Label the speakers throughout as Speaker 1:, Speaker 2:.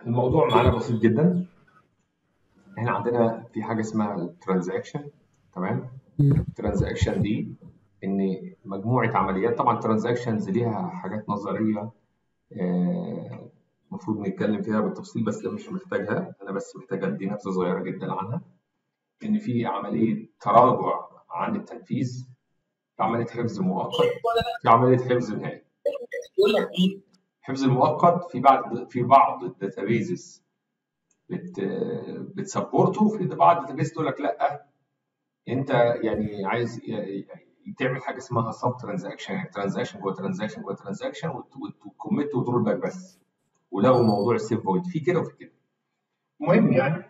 Speaker 1: الموضوع معانا بسيط جدا احنا عندنا في حاجه اسمها الترانزاكشن تمام الترانزاكشن دي ان مجموعه عمليات طبعا الترانزاكشنز ليها حاجات نظريه آه، المفروض نتكلم فيها بالتفصيل بس مش محتاجها انا بس محتاج ادي نبذه صغيره جدا عنها ان في عمليه تراجع عن التنفيذ في عمليه حفظ مؤقت في عمليه حفظ نهائي الحفظ المؤقت في بعض في بعض الداتابيزز بت بتسبورته في بعض الداتابيز تقول لك لا انت يعني عايز ي- ي- تعمل حاجه اسمها سب ترانزاكشن يعني ترانزاكشن جوه ترانزاكشن جوه ترانزاكشن وتكوميت وترول باك بس ولغوا موضوع السيف بوينت في كده وفي كده المهم يعني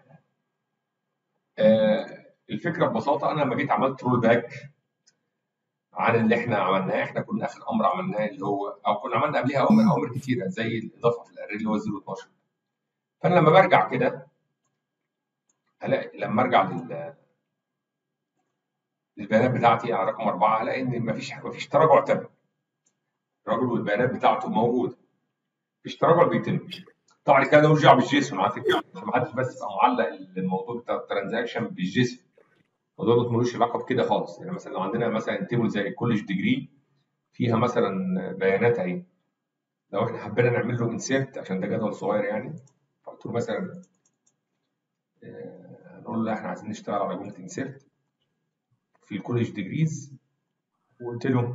Speaker 1: آه الفكره ببساطه انا لما جيت عملت رول باك عن اللي احنا عملناه احنا كنا اخر امر عملناه اللي هو او كنا عملنا قبلها اوامر اوامر كتيره زي الاضافه في الاري اللي هو 012 فانا لما برجع كده هلاقي لما ارجع لل البيانات بتاعتي على رقم أربعة هلاقي إن مفيش مفيش تراجع تم الراجل والبيانات بتاعته موجودة مفيش تراجع بيتم طبعا الكلام ده ملوش دعوة بالجيسون على فكرة عشان ما حدش بس يبقى معلق الموضوع بتاع الترانزاكشن بالجيسون الموضوع ده ملوش علاقة بكده خالص يعني مثلا لو عندنا مثلا تيبل زي الكولج ديجري فيها مثلا بيانات اهي لو احنا حبينا نعمل له انسيرت عشان ده جدول صغير يعني فقلت له مثلا آه، هنقول له احنا عايزين نشتغل على جملة انسيرت في الكولج ديجريز وقلت له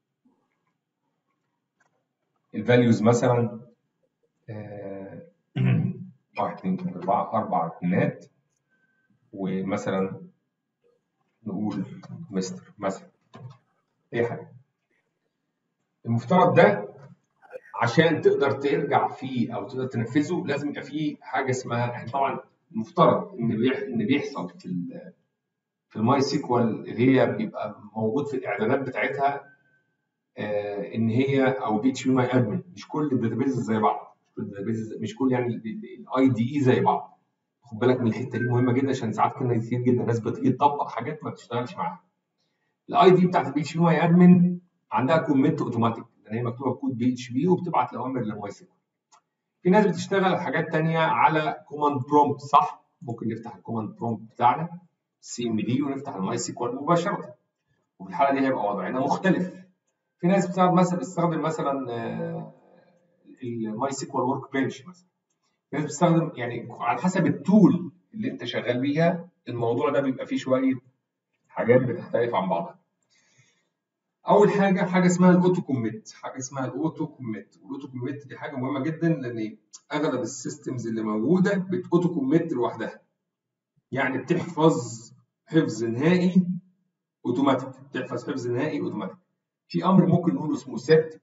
Speaker 1: الفاليوز مثلا آه، واحد اتنين تلاته اربعه اربع بنات ومثلا نقول مستر مثلا اي حاجه المفترض ده عشان تقدر ترجع فيه او تقدر تنفذه لازم يبقى فيه حاجه اسمها احنا طبعا المفترض ان بيح- ان بيحصل في ال في الماي سيكوال اللي هي بيبقى موجود في الاعدادات بتاعتها آه، ان هي او بي اتش بي ماي ادمن مش كل الداتابيز زي بعض مش كل الداتابيز مش كل يعني الاي دي اي زي بعض خد بالك من الحته دي مهمه جدا عشان ساعات كنا كتير جدا ناس بتيجي تطبق حاجات ما بتشتغلش معاها الاي دي بتاعت البي اتش بي ماي ادمن عندها كومنت اوتوماتيك لان هي مكتوبه بكود بي اتش بي وبتبعت الاوامر للماي سيكوال في ناس بتشتغل حاجات تانية على كوماند برومبت صح ممكن نفتح الكوماند برومبت بتاعنا سي ام دي ونفتح الماي سيكوال مباشره وفي الحاله دي هيبقى وضعنا مختلف في ناس بتستخدم مثلا بتستخدم مثلا الماي سيكوال ورك بنش مثلا في ناس بتستخدم يعني على حسب التول اللي انت شغال بيها الموضوع ده بيبقى فيه شويه حاجات بتختلف عن بعضها اول حاجه حاجه اسمها الاوتو كوميت حاجه اسمها الاوتو كوميت والاوتو كوميت دي حاجه مهمه جدا لان اغلب السيستمز اللي موجوده بتوتو كوميت لوحدها يعني بتحفظ حفظ نهائي اوتوماتيك بتحفظ حفظ نهائي اوتوماتيك في امر ممكن نقوله اسمه سيت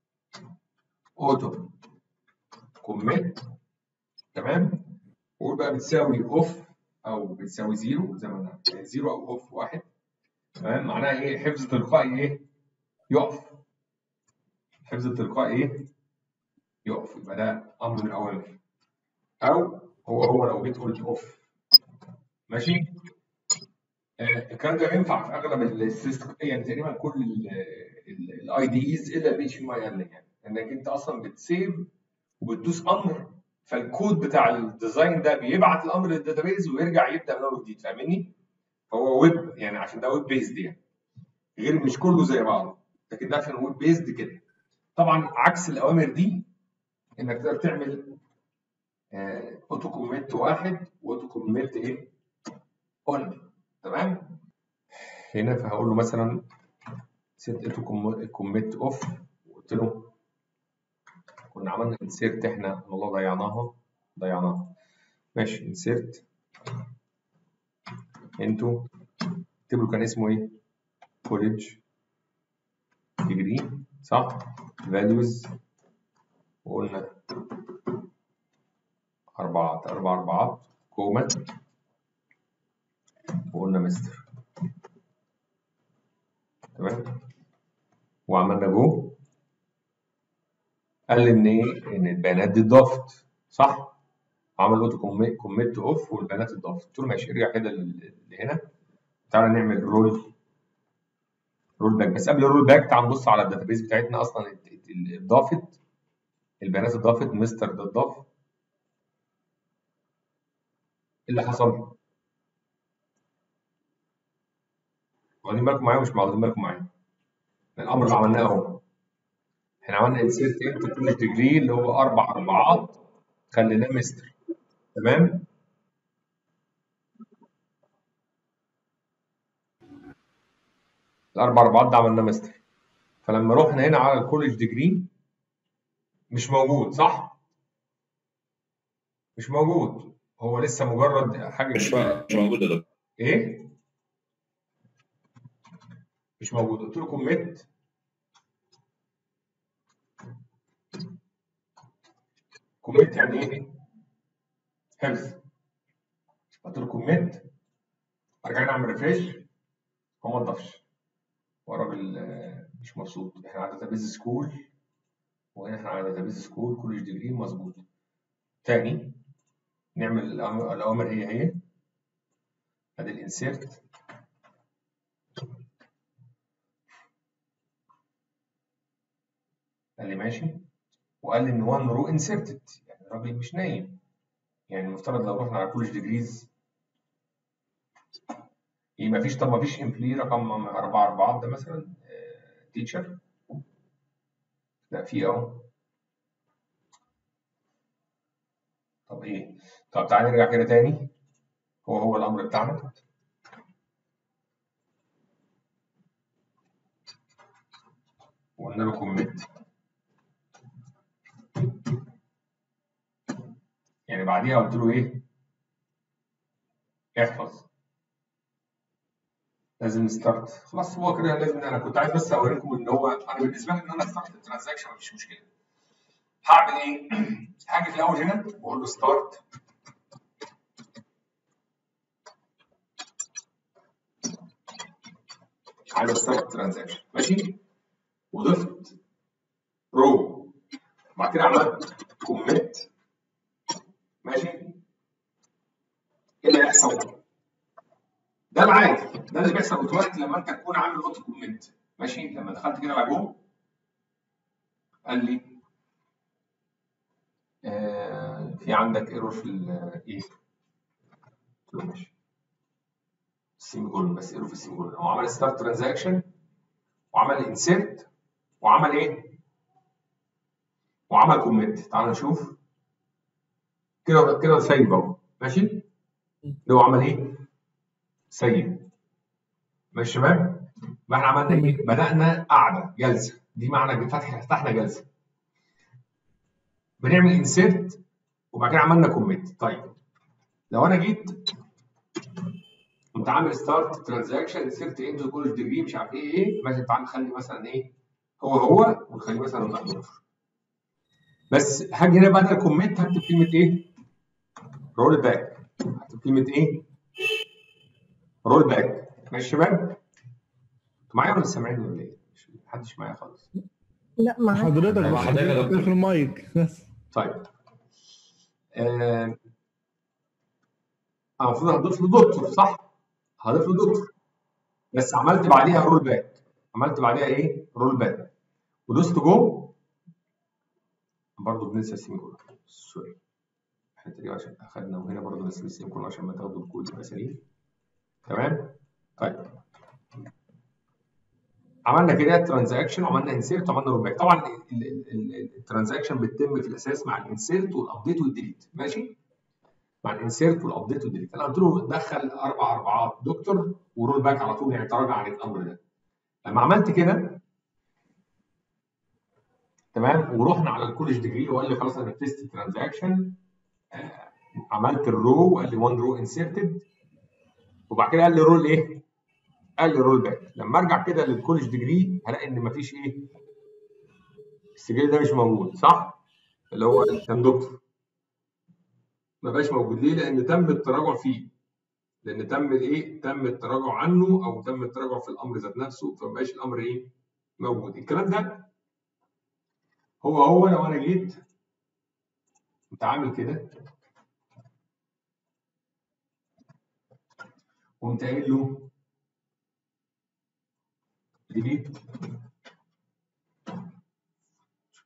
Speaker 1: اوتو كوميت تمام وقول بقى بتساوي اوف او بتساوي زيرو زي ما انا يعني زيرو او اوف واحد تمام معناها ايه حفظ تلقائي ايه يقف حفظ التلقائي ايه يقف يبقى ده امر من الاوامر او هو هو لو جيت قلت اوف ماشي آه، الكلام ده ينفع في اغلب السيستم يعني تقريبا كل الاي دي ايز الا البي اتش بي ماي يعني انك انت اصلا بتسيف وبتدوس امر فالكود بتاع الديزاين ده بيبعت الامر للداتابيز ويرجع يبدا من اول وجديد فاهمني؟ فهو ويب يعني عشان ده ويب بيزد يعني غير مش كله زي بعضه لكن ده عشان ويب بيزد كده طبعا عكس الاوامر دي انك تقدر تعمل اوتو كوميت واحد واوتو كوميت ايه؟ اون تمام؟ هنا فهقول له مثلا سيت اوتو كوميت اوف وقلت له كنا عملنا انسيرت احنا والله ضيعناها ضيعناها ماشي انسيرت انتو التيبل كان اسمه ايه؟ كوليدج ديجري صح؟ فاليوز وقلنا أربعة أربع أربعات كوما وقلنا مستر تمام وعملنا جو قال لي ان ايه ان البيانات دي اتضافت صح عمل اوتو كوميت اوف والبيانات اتضافت قلت له ماشي ارجع كده لل- لهنا تعالى نعمل رول رول باك بس قبل الرول باك تعال نبص على الداتابيز بتاعتنا اصلا ات- ات- اتضافت البيانات اتضافت مستر ده اتضاف اللي حصل واخدين بالكم معايا مش واخدين بالكم معايا الامر اللي عملناه اهو احنا عملنا انسيرت انت كل ديجري اللي هو اربع اربعات خليناه مستر تمام الاربع اربعات ده عملناه مستر فلما رحنا هنا على الكوليج ديجري مش موجود صح؟ مش موجود هو لسه مجرد حاجه
Speaker 2: مش مش موجود يا دكتور
Speaker 1: ايه؟ مش موجود قلت له كوميت كوميت يعني ايه؟ هيلث قلت له كوميت ارجع نعمل ريفريش هو ما ضافش هو الراجل آه، مش مبسوط احنا على داتابيز سكول وهنا احنا على داتابيز سكول كولج ديجري مظبوط تاني نعمل الأوامر الأوامر هي هي ادي الانسيرت قال لي ماشي وقال لي ان 1 رو انسيرتد يعني الراجل مش نايم يعني المفترض لو رحنا على كولج ديجريز ايه مفيش طب مفيش امبلي رقم 4 4 ده مثلا تيتشر لا في اهو طب ايه طب تعالى نرجع كده تاني هو هو الامر بتاعنا وقلنا له كوميت يعني بعديها قلت له ايه احفظ لازم ستارت خلاص هو كده لازم انا كنت عايز بس اوريكم ان هو انا بالنسبه لي ان انا ستارت الترانزاكشن مفيش مشكله هعمل ايه؟ هاجي في الاول هنا واقول له ستارت عايز ستارت ترانزاكشن ماشي وضفت رو بعد كده عملت كوميت ماشي ايه اللي هيحصل؟ ده العادي ده اللي بيحصل اوتوماتيك لما انت تكون عامل اوتو كومنت ماشي لما دخلت كده على جوه قال لي آه في عندك ايرور في الايه قلت له ماشي السيمي كولون بس ايرور في السيمي كولون هو عمل ستارت ترانزاكشن وعمل انسيرت وعمل ايه وعمل كومنت تعال نشوف كده كده سايب اهو ماشي اللي هو عمل ايه سيد ماشي يا شباب ما احنا عملنا ايه بدانا قعده جلسه دي معنى فتح فتحنا جلسه بنعمل انسيرت وبعد كده عملنا كوميت طيب لو انا جيت كنت عامل ستارت ترانزاكشن انسيرت انتو كل ديجري مش عارف ايه ايه مثلا تعال نخلي مثلا ايه هو هو ونخليه مثلا نقطه صفر بس هاجي هنا بعد الكوميت هكتب كلمه ايه؟ رول باك هكتب كلمه ايه؟ رول باك ماشي يا شباب؟ انتوا معايا ولا سامعيني ولا ايه؟ مش- محدش معايا خالص
Speaker 3: لا معاك
Speaker 4: حضرتك
Speaker 2: مع
Speaker 4: بقى
Speaker 2: حضرتك يا
Speaker 4: حضرتك
Speaker 2: دكتور.
Speaker 4: في المايك بس
Speaker 1: طيب آه، انا المفروض هضيف له دكتور صح؟ هضيف له دكتور بس عملت بعديها رول باك عملت بعديها ايه؟ رول باك ودوست جو برضه بننسى السيمي كولون سوري الحته دي عشان اخدنا وهنا برضه نسيب السيمي كولون عشان ما تاخدوا الكود يبقى سليم تمام؟ طيب عملنا كده ترانزاكشن وعملنا انسيرت وعملنا رول باك طبعا الترانزاكشن بتتم في الاساس مع الانسيرت والابديت والديليت ماشي؟ مع الانسيرت والابديت والديليت انا قلت له دخل اربع اربعات دكتور ورول باك على طول يعني تراجع عن الامر ده لما عملت كده تمام ورحنا على الكولج ديجري وقال لي خلاص انا تيست ترانزاكشن عملت الرو وقال لي 1 رو انسيرتد وبعد كده قال لي رول ايه؟ قال لي رول باك لما ارجع كده للكولج ديجري هلاقي ان مفيش ايه؟ السجل ده مش موجود صح؟ اللي هو كان دكتور ما بقاش موجود ليه؟ لان تم التراجع فيه لان تم الايه؟ تم التراجع عنه او تم التراجع في الامر ذات نفسه فما بقاش الامر ايه؟ موجود الكلام ده هو هو لو انا جيت كنت عامل كده قمت قايل له delete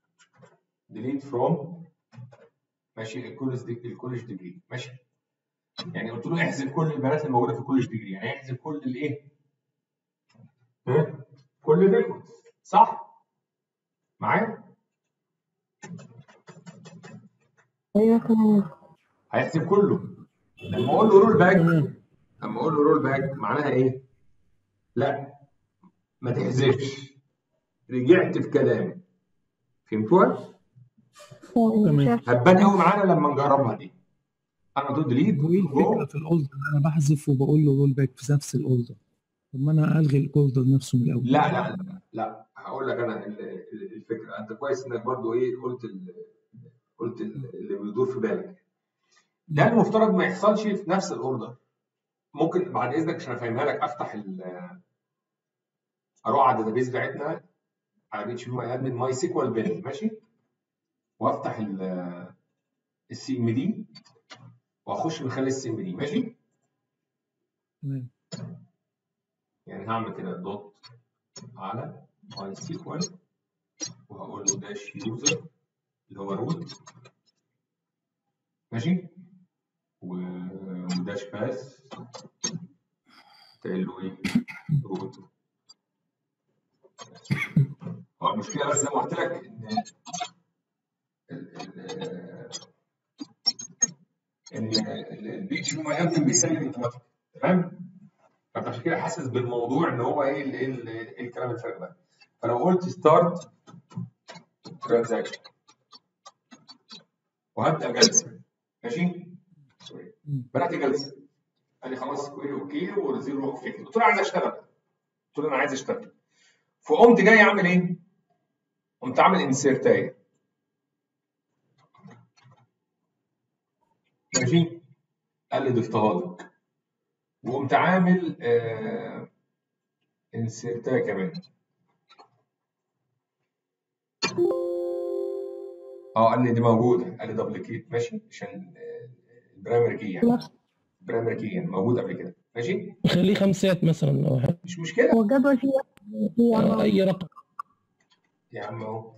Speaker 1: delete from ماشي الكولج الكولج ديجري ماشي يعني قلت له احذف كل البيانات الموجوده في كل ديجري يعني احذف كل الايه؟ ها؟ كل الريكوردز صح؟ معايا؟
Speaker 2: ايوه تمام
Speaker 1: هيحذف كله لما اقول له رول باك
Speaker 2: تمام
Speaker 1: لما اقول له رول باك معناها ايه؟ لا ما تحذفش رجعت في كلامي فهمتوها؟
Speaker 2: مش عارفة.
Speaker 1: هتبان قوي معانا لما نجربها دي انا ضد ديليت
Speaker 3: هو ايه الفكره في الاولدر انا بحذف وبقول له رول باك في نفس الاولدر طب ما انا الغي الاولدر نفسه من الاول
Speaker 1: لا لا لا لا هقول لك انا ال- ال- الفكره انت كويس انك برضو ايه قلت ال... قلت ال- اللي بيدور في بالك ده المفترض ما يحصلش في نفس الاوردر ممكن بعد اذنك عشان افهمها لك افتح ال اروح على الداتابيز بتاعتنا على بيتش ماي ادمن ماي سيكوال بيل ماشي وافتح السي ام دي واخش من خلال السي ام دي ماشي
Speaker 3: تمام
Speaker 1: يعني هعمل كده دوت على ماي سيكوال وهقول له داش يوزر اللي هو روت ماشي و- وداش باس تقول له ايه روت هو المشكله بس زي ما قلت لك ان ال- ال- ان البيتش هو يمكن بيسلم اوتوماتيك تمام فانت عشان كده حاسس بالموضوع ان هو ايه ال- ايه ال- ايه الكلام الفارغ ده فلو قلت ستارت ترانزاكشن وهبدا جلسه ماشي سوري
Speaker 3: مم.
Speaker 1: بدات جلسه قال لي خلاص كويري اوكي وزيرو افكت قلت له عايز اشتغل قلت له انا عايز اشتغل فقمت جاي اعمل ايه؟ قمت عامل انسيرتايه ماشي قال لي ضفتها لك وقمت عامل آه انسيرتايه كمان اه قال لي دي موجوده قال لي دبليكيت ماشي عشان آه، البرايمري كي يعني
Speaker 2: نفس
Speaker 1: البرايمري كي يعني موجود قبل كده ماشي
Speaker 4: خليه خمسات مثلا او حاجه
Speaker 1: مش مشكله
Speaker 2: هو الجدول فيه فيه
Speaker 4: آه،
Speaker 2: أربعة.
Speaker 4: اي رقم
Speaker 1: يا عم اهو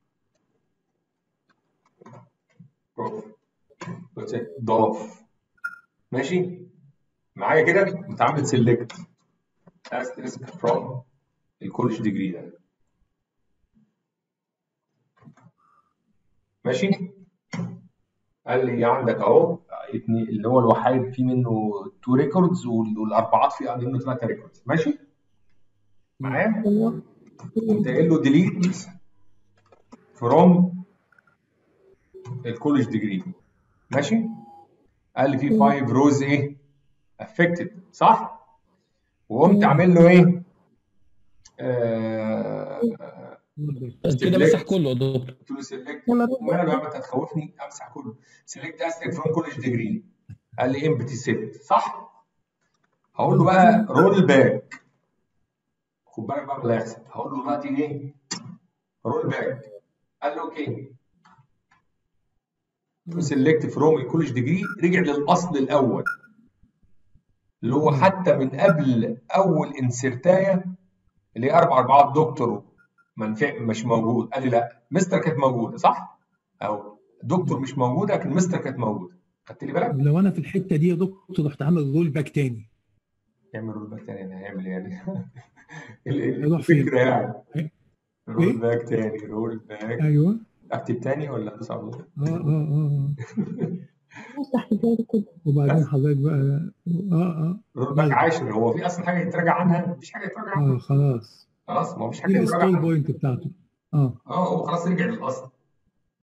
Speaker 1: برافو بس ضاف ماشي معايا كده متعمل سيلكت asterisk from الكولج ديجري ده ماشي قال لي عندك اهو اتنين اللي هو الوحيد فيه منه تو ريكوردز والاربعات فيه منه ثلاثه ريكوردز ماشي معايا
Speaker 2: أيوه
Speaker 1: قمت قايل له ديليت فروم الكولج ديجري ماشي قال لي في 5 روز ايه افكتد صح وقمت عامل له ايه آه،
Speaker 4: بس كده مسح كله يا دكتور
Speaker 1: قلت له سيلكت
Speaker 2: لما أروح
Speaker 1: وماله يا عم انت هتخوفني امسح كله سيلكت استك فروم كولج ديجري قال لي امبتي سيت صح هقول له بقى رول باك خد بالك بقى من اللي هيحصل هقول له دلوقتي ايه رول باك قال له اوكي سيلكت فروم الكولج ديجري رجع للاصل الاول اللي هو حتى من قبل اول انسرتايه اللي هي اربع اربعات دكتور منفع مش موجود قال لي لا مستر كانت موجوده صح؟ او دكتور مش موجوده لكن مستر كانت موجوده خدت لي بالك؟
Speaker 3: لو انا في الحته دي يا دكتور رحت عامل رول باك تاني
Speaker 1: يعمل رول باك تاني يعني هيعمل ايه يعني؟ ال- ال-
Speaker 3: هيروح فين؟
Speaker 1: الفكره يعني
Speaker 3: إيه؟
Speaker 1: رول باك تاني رول باك
Speaker 3: ايوه
Speaker 1: اكتب تاني ولا ادوس على البطن؟
Speaker 3: اه اه اه
Speaker 2: تحت بالي كده
Speaker 3: وبعدين
Speaker 1: بس.
Speaker 3: حضرتك بقى اه اه
Speaker 1: رول باك عاشر هو في اصلا حاجه يتراجع عنها؟ مفيش حاجه يتراجع عنها
Speaker 3: اه خلاص
Speaker 1: خلاص ما فيش حاجه
Speaker 3: دي
Speaker 1: يتراجع
Speaker 3: الستول
Speaker 1: عنها
Speaker 3: بوينت بتاعته اه
Speaker 1: اه هو خلاص رجع للاصل